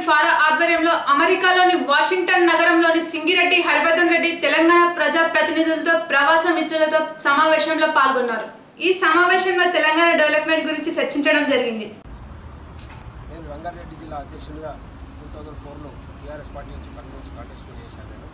ఫారా ఆధ్వర్యంలో అమెరికాలోని వాషింగ్టన్ నగరంలోని సింగిరెడ్డి హరివర్ధన్ రెడ్డి తెలంగాణ ప్రజా ప్రతినిధులతో ప్రవాస మిత్రులతో సమావేశంలో పాల్గొన్నారు ఈ సమావేశంలో తెలంగాణ డెవలప్మెంట్ గురించి చర్చించడం జరిగింది నేను రంగారెడ్డి జిల్లా అధ్యక్షుడిగా టూ థౌజండ్ ఫోర్లో టీఆర్ఎస్ పార్టీ నుంచి పని నుంచి కాంటెస్ట్ చేశాను నేను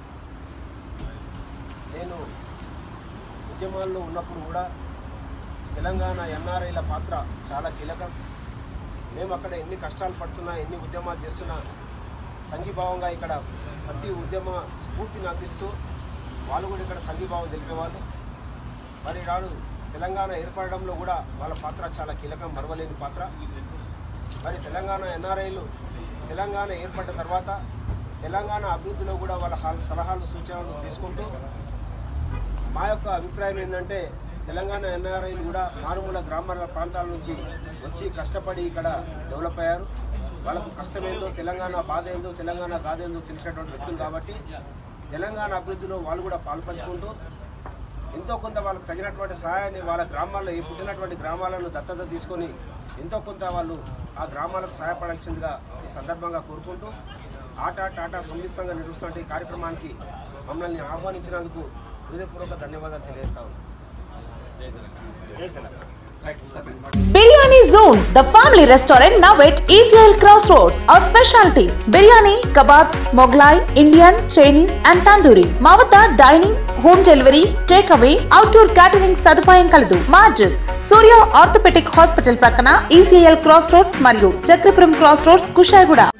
నేను ఉద్యమాల్లో ఉన్నప్పుడు కూడా తెలంగాణ ఎన్ఆర్ఐల పాత్ర చాలా కీలకం మేము అక్కడ ఎన్ని కష్టాలు పడుతున్నా ఎన్ని ఉద్యమాలు చేస్తున్నా సంఘీభావంగా ఇక్కడ ప్రతి ఉద్యమ స్ఫూర్తిని అందిస్తూ వాళ్ళు కూడా ఇక్కడ సంఘీభావం తెలిపేవాళ్ళు మరి నాడు తెలంగాణ ఏర్పడడంలో కూడా వాళ్ళ పాత్ర చాలా కీలకం మరవలేని పాత్ర మరి తెలంగాణ ఎన్ఆర్ఐలు తెలంగాణ ఏర్పడిన తర్వాత తెలంగాణ అభివృద్ధిలో కూడా వాళ్ళ హాల్- సలహాలు సూచనలు తీసుకుంటూ మా యొక్క అభిప్రాయం ఏంటంటే తెలంగాణ ఎన్ఆర్ఐలు కూడా మారుమూల గ్రామాల ప్రాంతాల నుంచి వచ్చి కష్టపడి ఇక్కడ డెవలప్ అయ్యారు వాళ్ళకు కష్టమేందో తెలంగాణ బాధ ఏందో తెలంగాణ గాథ తెలిసినటువంటి వ్యక్తులు కాబట్టి తెలంగాణ అభివృద్ధిలో వాళ్ళు కూడా పాల్పంచుకుంటూ ఎంతో కొంత వాళ్ళకు తగినటువంటి సహాయాన్ని వాళ్ళ గ్రామాల్లో ఈ పుట్టినటువంటి గ్రామాలను దత్తత తీసుకొని ఎంతో కొంత వాళ్ళు ఆ గ్రామాలకు సహాయపడాల్సిందిగా ఈ సందర్భంగా కోరుకుంటూ ఆటా టాటా సంయుక్తంగా నిర్వహిస్తున్న ఈ కార్యక్రమానికి మమ్మల్ని ఆహ్వానించినందుకు హృదయపూర్వక ధన్యవాదాలు తెలియజేస్తా ఉన్నాను జై Telangana biryani zone the family restaurant now at ECIL cross roads our specialities biryani kebabs Mughlai Indian Chinese and tandoori మా వద్ద dining home delivery take away outdoor catering సదుపాయం కలదు మా అడ్రస్ సూర్య ఆర్థోపెటిక్ హాస్పిటల్ ప్రక్కన ఈసీఎల్ క్రాస్ రోడ్స్ మరియు చక్రపురం క్రాస్ రోడ్స్ కుషాయిగూడ